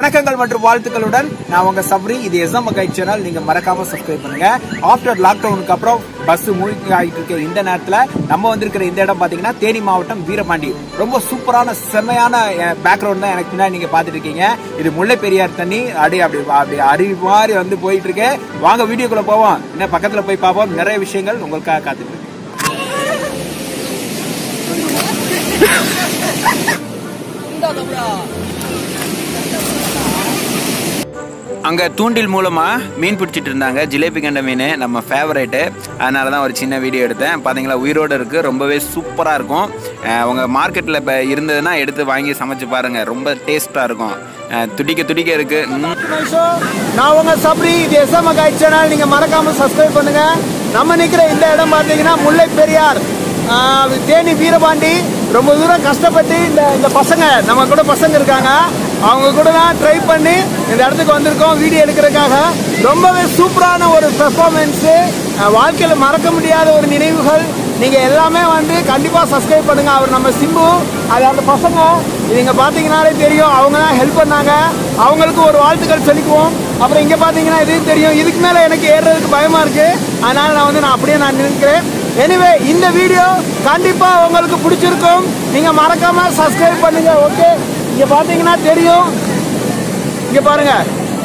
வணக்கங்கள் மற்றும் வாழ்த்துக்களுடன் நான் உங்க சப்ரி இது எஸ்எம் கைட் சேனல் நீங்க மறக்காம சப்ஸ்கிரைப் பண்ணுங்க ஆஃப்டர் லாக்டவுனுக்கு அப்புறம் பஸ் மூழ்கி ஆகிட்டு இருக்க இந்த நேரத்துல நம்ம வந்திருக்கிற இந்த இடம் பாத்தீங்கன்னா தேனி மாவட்டம் வீரபாண்டி ரொம்ப சூப்பரான செம்மையான பேக்ரவுண்ட் தான் எனக்கு பின்னாடி நீங்க பாத்துட்டு இருக்கீங்க இது முல்லை பெரியார் தண்ணி அப்படி அப்படி அப்படி அருவி மாதிரி வந்து போயிட்டு இருக்கு வாங்க வீடியோக்குள்ள போவோம் இன்னும் பக்கத்துல போய் பார்ப்போம் நிறைய விஷயங்கள் உங்களுக்காக காத்துட்டு இருக்கு அங்கே தூண்டில் மூலமாக மீன் பிடிச்சிட்டு இருந்தாங்க ஜிலேபி கண்ட மீன் நம்ம ஃபேவரேட்டு அதனால தான் ஒரு சின்ன வீடியோ எடுத்தேன் பார்த்தீங்களா உயிரோடு இருக்குது ரொம்பவே சூப்பராக இருக்கும் அஹ் உங்க மார்க்கெட்டில் இப்போ இருந்ததுன்னா எடுத்து வாங்கி சமைச்சு பாருங்கள் ரொம்ப டேஸ்ட்டாக இருக்கும் அஹ் துடிக்க துடிக்க இருக்குது நான் உங்க சப்ரி இது எஸ்எம் கைட் சேனல் நீங்க மறக்காம சப்ஸ்கிரைப் பண்ணுங்க நம்ம நிக்கிற இந்த இடம் பாத்தீங்கன்னா முல்லை பெரியார் ஆஹ் தேனி வீரபாண்டி ரொம்ப தூரம் கஷ்டப்பட்டு இந்த இந்த பசங்க நம்ம கூட பசங்க இருக்காங்க அவங்க கூட தான் ட்ரை பண்ணி இந்த இடத்துக்கு வந்திருக்கோம் வீடியோ எடுக்கிறதுக்காக ரொம்பவே சூப்பரான ஒரு பெர்ஃபார்மன்ஸ் வாழ்க்கையில மறக்க முடியாத ஒரு நினைவுகள் நீங்க எல்லாமே வந்து கண்டிப்பா சப்ஸ்கிரைப் பண்ணுங்க அவர் நம்ம சிம்பு அது அந்த பசங்க நீங்க பாத்தீங்கன்னாலே தெரியும் அவங்க தான் ஹெல்ப் பண்ணாங்க அவங்களுக்கு ஒரு வாழ்த்துக்கள் சொல்லிக்குவோம் அப்புறம் இங்க பாத்தீங்கன்னா இது தெரியும் இதுக்கு மேல எனக்கு ஏறுறதுக்கு பயமா இருக்கு அதனால நான் வந்து நான் அப்படியே நான் நிற்கிறேன் எனிவே இந்த வீடியோ கண்டிப்பா உங்களுக்கு பிடிச்சிருக்கும் நீங்க மறக்காம சப்ஸ்கிரைப் பண்ணுங்க ஓகே இங்க பாத்தீங்கன்னா தெரியும் இங்க பாருங்க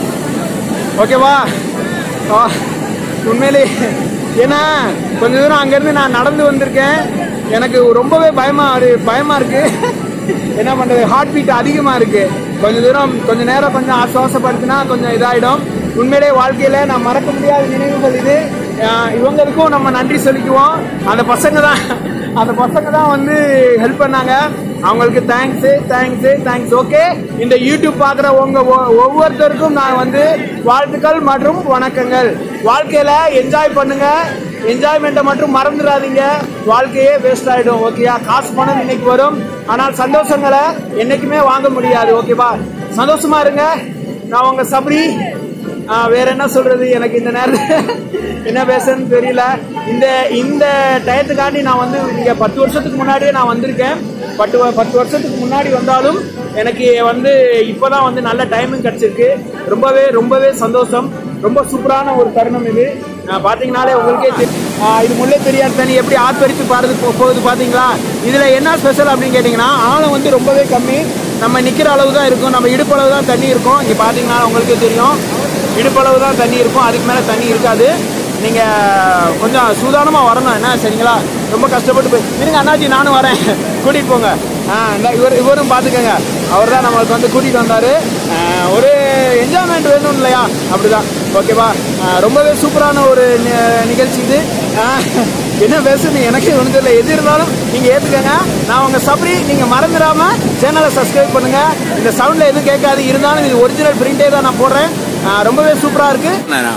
ஓகேவா ஆ, உண்மையிலே ஏன்னா கொஞ்ச தூரம் அங்கேருந்து நான் நடந்து வந்திருக்கேன் எனக்கு ரொம்பவே பயமா இரு- பயமா இருக்கு என்ன பண்றது ஹார்ட் பீட் அதிகமா இருக்கு கொஞ்ச தூரம் கொஞ்ச நேரம் கொஞ்சம் ஆசுவாசப்படுத்தினா கொஞ்சம் இதாயிடும் உண்மையிலே வாழ்க்கையில நான் மறக்க முடியாத நினைவுகள் இது ஆ, இவங்களுக்கும் நம்ம நன்றி சொல்லிக்குவோம் அந்த பசங்க தான் அந்த பசங்க தான் வந்து ஹெல்ப் பண்ணாங்க அவங்களுக்கு தேங்க்ஸ் தேங்க்ஸ் தேங்க்ஸ் ஓகே இந்த யூடியூப் பார்க்குற உங்க ஒ- ஒவ்வொருத்தருக்கும் நான் வந்து வாழ்த்துக்கள் மற்றும் வணக்கங்கள் வாழ்க்கையில என்ஜாய் பண்ணுங்க என்ஜாய்மெண்ட்டை மட்டும் மறந்துடாதீங்க வாழ்க்கையே வேஸ்ட் ஆயிடும் ஓகேயா காசு பணம் இன்னைக்கு வரும் ஆனால் சந்தோஷங்களை என்னைக்குமே வாங்க முடியாது ஓகேவா சந்தோஷமா இருங்க நான் உங்க சபரி ஆ, வேற என்ன சொல்றது எனக்கு இந்த நேரத்தில் என்ன பேசுறதுன்னு தெரியல இந்த இந்த டயத்துக்காண்டி நான் வந்து இங்க பத்து வருஷத்துக்கு முன்னாடியே நான் வந்திருக்கேன் பத்து வ- பத்து வருஷத்துக்கு முன்னாடி வந்தாலும் எனக்கு வந்து இப்போதான் வந்து நல்ல டைமிங் கிடைச்சிருக்கு ரொம்பவே ரொம்பவே சந்தோஷம் ரொம்ப சூப்பரான ஒரு தருணம் இது ஆ, பாத்தீங்கன்னாலே உங்களுக்கே தெரியும் ஆ, இது முல்லை பெரியார் தண்ணி எப்படி ஆர்ப்பரித்து பாருது போ- போகுது பாத்தீங்களா இதுல என்ன ஸ்பெஷல் அப்படின்னு கேட்டீங்கன்னா ஆழம் வந்து ரொம்பவே கம்மி நம்ம நிக்கிற அளவு தான் இருக்கும் நம்ம இடுப்பு அளவு தான் தண்ணி இருக்கும் இங்க பாத்தீங்கன்னா உங்களுக்கே தெரியும் இடுப்பளவு தான் தண்ணி இருக்கும் அதுக்கு மேலே தண்ணி இருக்காது நீங்கள் கொஞ்சம் சூதானமாக வரணும் என்ன சரிங்களா ரொம்ப கஷ்டப்பட்டு போய் இருங்க அண்ணாச்சி நானும் வரேன் கூட்டிகிட்டு போங்க ஆ இந்த இவர் இவரும் பார்த்துக்கோங்க அவர் தான் நம்மளுக்கு வந்து கூட்டிகிட்டு வந்தார் ஒரு என்ஜாய்மெண்ட் வேணும் இல்லையா அப்படிதான் ஓகேவா ஆ, ரொம்பவே சூப்பரான ஒரு நி- நிகழ்ச்சி இது ஆ, என்ன பேசுன்னு எனக்கு ஒன்றும் தெரியல எது இருந்தாலும் நீங்கள் ஏற்றுக்கங்க நான் உங்கள் சப்ரி நீங்கள் மறந்துடாம சேனலை சப்ஸ்கிரைப் பண்ணுங்க இந்த சவுண்டில் எதுவும் கேட்காது இருந்தாலும் இது ஒரிஜினல் பிரிண்டே தான் நான் போடுறேன் ஆ, ரொம்பவே சூப்பராக இருக்கு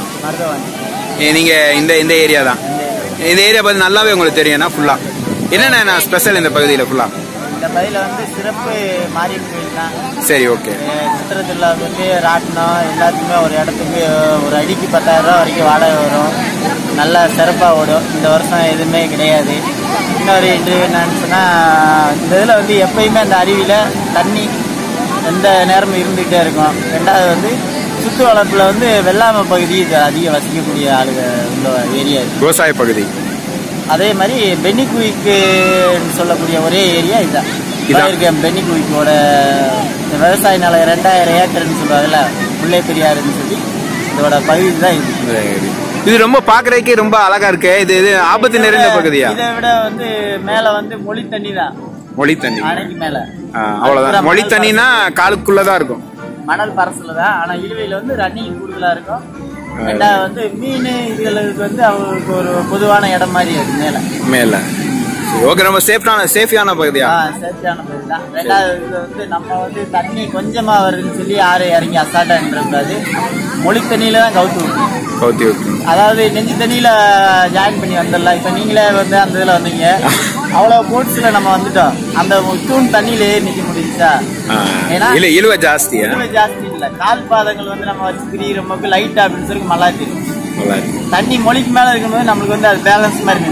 நீங்கள் இந்த இந்த ஏரியா தான் இந்த ஏரியா பற்றி நல்லாவே உங்களுக்கு தெரியும்னா ஃபுல்லாக என்னென்ன ஸ்பெஷல் இந்த பகுதியில் ஃபுல்லாக இந்த பதில வந்து சிறப்பு மாரியம்மன் கோயில் தான் சரி ஓகே சித்திரத்தில் வந்து ராட்டினம் எல்லாத்துக்குமே ஒரு இடத்துக்கு ஒரு அடிக்கு பத்தாயிரம் ரூபா வரைக்கும் வாடகை வரும் நல்லா சிறப்பாக ஓடும் இந்த வருஷம் எதுவுமே கிடையாது இன்னொரு இன்டர்வியூ என்னன்னு சொன்னால் இந்த இதில் வந்து எப்பயுமே அந்த அருவியில் தண்ணி எந்த நேரமும் இருந்துகிட்டே இருக்கும் ரெண்டாவது வந்து சுற்று வளர்ப்பில் வந்து வெள்ளாமை பகுதி இது அதிகம் வசிக்கக்கூடிய ஆளுங்க உள்ள ஏரியா இது விவசாய பகுதி அதே மாதிரி பென்னிக்குயிக்கு சொல்லக்கூடிய ஒரே ஏரியா இதுதான் இதான். இதான் இருக்க பென்னிக்குயிக்கோட இந்த விவசாய நிலம் ரெண்டாயிரம் ஏக்கர்னு சொல்லுவாங்கல்ல முல்லை பெரியாறுன்னு சொல்லி இதோட பகுதி தான் இது இது ரொம்ப பார்க்கறதுக்கே ரொம்ப அழகா இருக்கு இது இது ஆபத்து நிறைந்த பகுதியா இதை விட வந்து மேல வந்து மொழி தண்ணி தான் மொழி தண்ணி அணைக்கு மேல ஆ, அவ்வளவுதான் மொழி தண்ணினா காலுக்குள்ளதான் இருக்கும் மணல் பரசல தான் ஆனா இழுவையில வந்து ரன்னிங் கூடுதலா இருக்கும் ரெண்டாவது வந்து மீன் இதுகளுக்கு வந்து அவங்களுக்கு ஒரு பொதுவான இடம் மாதிரி அது மேல மேல ஓகே ரொம்ப சேஃப்டான சேஃபியான பகுதியா ஆ, சேஃப்டியான பகுதி தான் ரெண்டாவது இது வந்து நம்ம வந்து தண்ணி கொஞ்சமா வருதுன்னு சொல்லி யாரும் இறங்கி அசால்ட்டா நின்றக்கூடாது மொழி தண்ணியில தான் கவுத்து விடணும் ஓகே ஓகே அதாவது நெஞ்சு தண்ணியில ஜாயின் பண்ணி வந்துடலாம் இப்ப நீங்களே வந்து அந்த இதுல வந்தீங்க அவ்வளவு போட்ஸ்ல நம்ம வந்துட்டோம் அந்த தூண் தண்ணியில ஏறி நிக்க முடியுச்சா ஏன்னா இல்ல இழுவ ஜாஸ்தியா இழுவை ஜாஸ்தி இல்ல கால் பாதங்கள் வந்து நம்ம வச்சு திரியிறமோக்கு லைட்டா அப்படின்னு சொல்லி மலா தெரியும் நல்லா இருக்கு. தண்ணி மொழிக்கு மேல இருக்கும்போது நம்மளுக்கு வந்து அது பேலன்ஸ் மாதிரி நின்றுது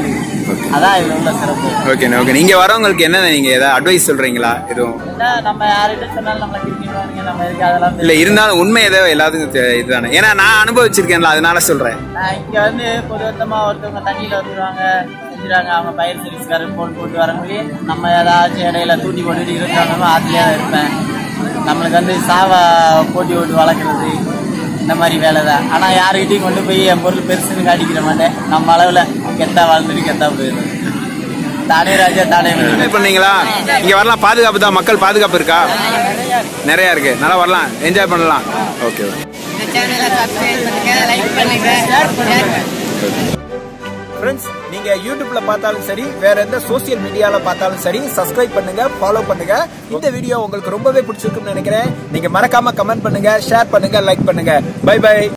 அதான் இதுல உள்ள சிறப்பு ஓகே ஓகே நீங்க வரவங்களுக்கு என்ன நீங்க ஏதாவது அட்வைஸ் சொல்றீங்களா எதுவும் என்ன நம்ம யார்கிட்ட சொன்னாலும் நம்மளை கிரிக்கிடுவாங்க நம்ம இருக்கு அதெல்லாம் இல்ல இருந்தாலும் உண்மை ஏதோ எல்லாத்துக்கும் தெ- இதுதானே ஏன்னா நான் அனுபவிச்சிருக்கேன்ல அதனால சொல்றேன் நான் இங்க வந்து பொதுவத்தமா ஒருத்தவங்க தண்ணியில வந்துருவாங்க செஞ்சுருவாங்க அவங்க பயிர் சர்வீஸ்காரர் போன் போட்டு வரவங்களே நம்ம ஏதாச்சும் இடையில தூண்டி போட்டுட்டு இருந்தாலும் ஆத்துலயே தான் இருப்பேன் நம்மளுக்கு வந்து சாவா போட்டி ஓட்டு வளர்க்குறது இந்த மாதிரி வேலை தான் ஆனா யாருக்கிட்டையும் கொண்டு போய் என் பொருள் பெருசுன்னு காட்டிக்கிற மாட்டேன் நம்ம அளவுல கெத்தா வாழ்ந்துட்டு கெத்தா போயிடும் தானே ராஜா தானே மந்திரி. என்ஜாய் பண்ணீங்களா இங்க வரலாம் பாதுகாப்பு தான் மக்கள் பாதுகாப்பு இருக்கா நிறைய இருக்கு நல்லா வரலாம் என்ஜாய் பண்ணலாம் ஓகே ஓகே இந்த சேனலை சப்ஸ்கிரைப் பண்ணுங்க லைக் பண்ணுங்க ஷேர் பண்ணுங்க ஃப்ரெண்ட்ஸ் நீங்க யூடியூப்ல பார்த்தாலும் சரி வேற எந்த சோசியல் மீடியால பார்த்தாலும் சரி சப்ஸ்கிரைப் பண்ணுங்க ஃபாலோ பண்ணுங்க இந்த வீடியோ உங்களுக்கு ரொம்பவே பிடிச்சிருக்குன்னு நினைக்கிறேன் நீங்க மறக்காம கமெண்ட் பண்ணுங்க ஷேர் பண்ணுங்க லைக் பண்ணுங்க பை பை